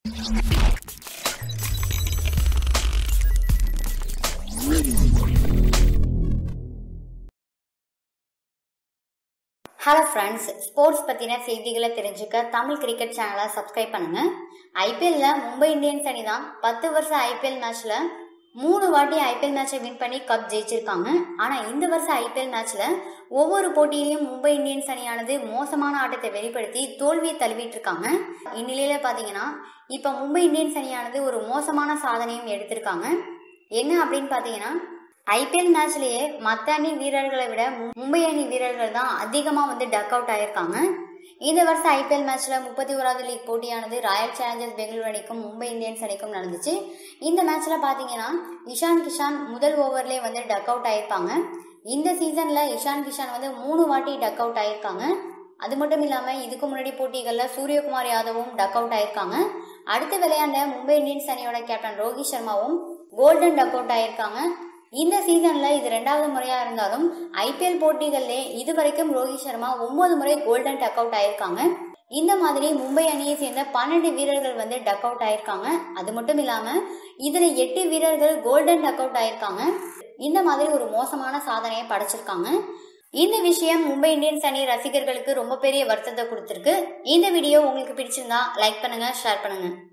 hello friends sports பற்றின செய்திகளை தெரிஞ்சுக்க தமிழ் கிரிக்கெட் சேனலை சப்ஸ்கிரைப் பண்ணுங்க ஐபிஎல்ல மும்பை இந்தியன்ஸ் அணி தான் பத்து வருஷம் ஐபிஎல் மேட்ச்ல மூணு வாட்டி ஐபிஎல் மேட்சை வின் பண்ணி கப் ஜெயிச்சிருக்காங்க ஆனால் இந்த வருஷம் ஐபிஎல் மேட்ச்ல ஒவ்வொரு போட்டியிலையும் மும்பை இந்தியன்ஸ் அணியானது மோசமான ஆட்டத்தை வெளிப்படுத்தி தோல்வியை தழுவிட்டு இருக்காங்க இந்நிலையில பார்த்தீங்கன்னா இப்போ மும்பை இந்தியன்ஸ் அணியானது ஒரு மோசமான சாதனையும் எடுத்திருக்காங்க என்ன அப்படின்னு பார்த்தீங்கன்னா ஐபிஎல் மேட்ச்லயே மற்ற அணி வீரர்களை விட மு- மும்பை அணி வீரர்கள் தான் அதிகமாக வந்து டக் அவுட் ஆயிருக்காங்க இந்த வருஷம் ஐபிஎல் மேட்ச்ல முப்பத்தி ஓராவது லீக் போட்டியானது ராயல் சேலஞ்சர்ஸ் பெங்களூர் அணிக்கும் மும்பை இந்தியன்ஸ் அணிக்கும் நடந்துச்சு இந்த மேட்ச்ல பாத்தீங்கன்னா இஷான் கிஷான் முதல் ஓவர்லேயே வந்து டக் அவுட் ஆயிருப்பாங்க இந்த சீசன்ல இஷான் கிஷான் வந்து மூணு வாட்டி டக் அவுட் ஆயிருக்காங்க அது மட்டும் இல்லாம இதுக்கு முன்னாடி போட்டிகள்ல சூரியகுமார் யாதவும் டக் அவுட் ஆயிருக்காங்க அடுத்து விளையாண்ட மும்பை இந்தியன்ஸ் அணியோட கேப்டன் ரோஹித் சர்மாவும் கோல்டன் டக் அவுட் ஆயிருக்காங்க இந்த சீசன்ல இது ரெண்டாவது முறையா இருந்தாலும் ஐபிஎல் போட்டிகள்ல இதுவரைக்கும் ரோஹித் சர்மா ஒன்பது முறை கோல்டன் டக் அவுட் ஆயிருக்காங்க இந்த மாதிரி மும்பை அணியை சேர்ந்த பன்னெண்டு வீரர்கள் வந்து டக் அவுட் ஆயிருக்காங்க அது மட்டும் இல்லாம இதுல எட்டு வீரர்கள் கோல்டன் டக் அவுட் ஆயிருக்காங்க இந்த மாதிரி ஒரு மோசமான சாதனையை படைச்சிருக்காங்க இந்த விஷயம் மும்பை இந்தியன்ஸ் அணி ரசிகர்களுக்கு ரொம்ப பெரிய வருத்தத்தை கொடுத்திருக்கு இந்த வீடியோ உங்களுக்கு பிடிச்சிருந்தா லைக் பண்ணுங்க ஷேர் பண்ணுங்க